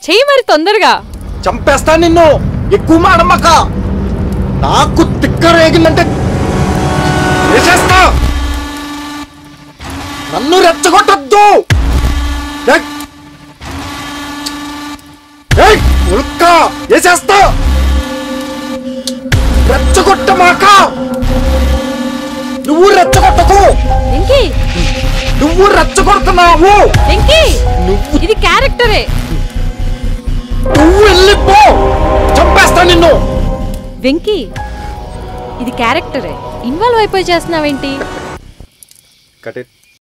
చెయ్యి మరి తొందరగా చంపేస్తా నిన్ను ఎక్కువ మాడమ్మక నాకు తిక్క రేగిందంటే వేసేస్తా నన్ను రెచ్చగొట్టద్దు ఏయ్! ఏయ్, ఉల్క వేసేస్తా రెచ్చగొట్టమాక నువ్వు రెచ్చగొట్టకు వెంకీ నువ్వు రెచ్చగొడుతున్నావు వెంకీ నువ్వు ఇది క్యారెక్టరే నువ్వు వెళ్ళిపో చంపేస్తా నిన్ను వెంకీ ఇది క్యారెక్టరే ఇన్వాల్వ్ అయిపోయి చేస్తున్నావేంటి కట్ ఇట్